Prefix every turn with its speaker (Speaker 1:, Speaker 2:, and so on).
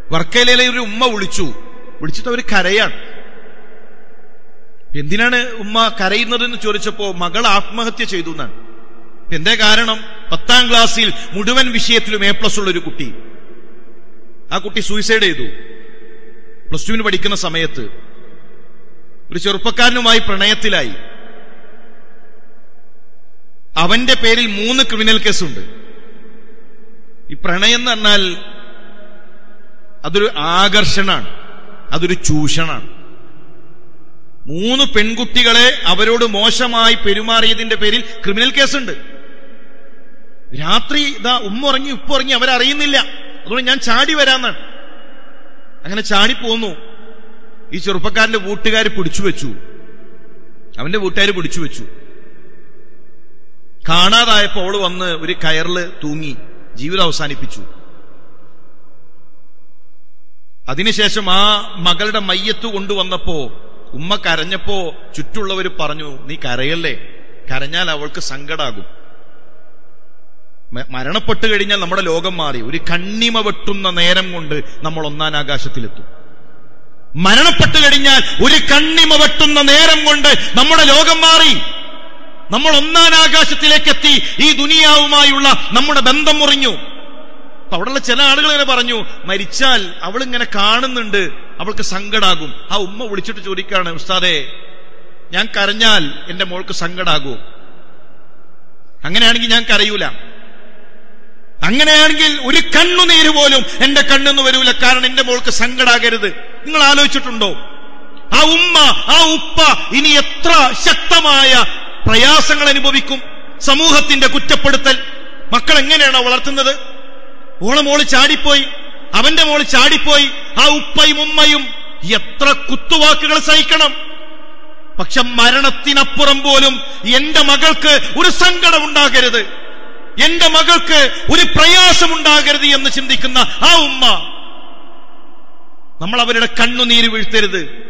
Speaker 1: വർക്കലയിലെ ഒരു ഉമ്മ വിളിച്ചു വിളിച്ചിട്ട് അവർ കരയാണ് എന്തിനാണ് ഉമ്മ കരയുന്നതെന്ന് ചോദിച്ചപ്പോ മകൾ ആത്മഹത്യ ചെയ്തു എന്നാണ് എന്തേ കാരണം പത്താം ക്ലാസ്സിൽ മുഴുവൻ വിഷയത്തിലും എ പ്ലസ് ഉള്ള ഒരു കുട്ടി ആ കുട്ടി സൂയിസൈഡ് ചെയ്തു പ്ലസ് ടുവിന് പഠിക്കുന്ന സമയത്ത് ഒരു ചെറുപ്പക്കാരനുമായി പ്രണയത്തിലായി അവന്റെ പേരിൽ മൂന്ന് ക്രിമിനൽ കേസുണ്ട് ഈ പ്രണയം എന്ന് പറഞ്ഞാൽ അതൊരു ആകർഷണാണ് അതൊരു ചൂഷണാണ് മൂന്ന് പെൺകുട്ടികളെ അവരോട് മോശമായി പെരുമാറിയതിന്റെ പേരിൽ ക്രിമിനൽ കേസുണ്ട് രാത്രി ഇതാ ഉമ്മ ഉറങ്ങി ഉപ്പ് ഉറങ്ങി അവരറിയുന്നില്ല അതുകൊണ്ട് ഞാൻ ചാടി വരാന്നാണ് അങ്ങനെ ചാടി പോന്നു ഈ ചെറുപ്പക്കാരന്റെ വീട്ടുകാർ പിടിച്ചു വെച്ചു അവന്റെ വീട്ടുകാർ പിടിച്ചു വെച്ചു കാണാതായപ്പോ അവള് വന്ന് ഒരു കയറില് തൂങ്ങി ജീവിതം അവസാനിപ്പിച്ചു അതിനുശേഷം ആ മകളുടെ മയ്യത്ത് കൊണ്ടുവന്നപ്പോ ഉമ്മ കരഞ്ഞപ്പോ ചുറ്റുള്ളവർ പറഞ്ഞു നീ കരയല്ലേ കരഞ്ഞാൽ അവൾക്ക് സങ്കടാകും മ- മരണപ്പെട്ട് കഴിഞ്ഞാൽ നമ്മുടെ ലോകം മാറി ഒരു കണ്ണിമ വെട്ടുന്ന നേരം കൊണ്ട് നമ്മൾ ഒന്നാം ആകാശത്തിലെത്തും മരണപ്പെട്ട് കഴിഞ്ഞാൽ ഒരു കണ്ണിമ വെട്ടുന്ന നേരം കൊണ്ട് നമ്മുടെ ലോകം മാറി നമ്മൾ ഒന്നാം ആകാശത്തിലേക്ക് എത്തി ഈ ദുനിയാവുമായുള്ള നമ്മുടെ ബന്ധം മുറിഞ്ഞു അപ്പൊ അവിടെയുള്ള ചില ആളുകൾ ഇങ്ങനെ പറഞ്ഞു മരിച്ചാൽ അവൾ ഇങ്ങനെ കാണുന്നുണ്ട് അവൾക്ക് സങ്കടാകും ആ ഉമ്മ വിളിച്ചിട്ട് ചോദിക്കാണ് ഉസ്താദേ ഞാൻ കരഞ്ഞാൽ എന്റെ മോൾക്ക് സങ്കടാകൂ അങ്ങനെയാണെങ്കിൽ ഞാൻ കരയൂല അങ്ങനെയാണെങ്കിൽ ഒരു കണ്ണുനീര് പോലും എന്റെ കണ്ണെന്ന് വരൂല കാരണം എന്റെ മോൾക്ക് സങ്കടാകരുത് നിങ്ങൾ ആലോചിച്ചിട്ടുണ്ടോ ആ ഉമ്മ ആ ഉപ്പ ഇനി എത്ര ശക്തമായ പ്രയാസങ്ങൾ അനുഭവിക്കും സമൂഹത്തിന്റെ കുറ്റപ്പെടുത്തൽ മക്കൾ എങ്ങനെയാണോ വളർത്തുന്നത് ഓളെ മോള് ചാടിപ്പോയി അവന്റെ മോള് ചാടിപ്പോയി ആ ഉപ്പയും ഉമ്മയും എത്ര കുത്തുവാക്കുകൾ സഹിക്കണം പക്ഷെ മരണത്തിനപ്പുറം പോലും എന്റെ മകൾക്ക് ഒരു സങ്കടം ഉണ്ടാകരുത് എന്റെ മകൾക്ക് ഒരു പ്രയാസമുണ്ടാകരുത് എന്ന് ചിന്തിക്കുന്ന ആ ഉമ്മ നമ്മൾ അവരുടെ കണ്ണുനീര് വീഴ്ത്തരുത്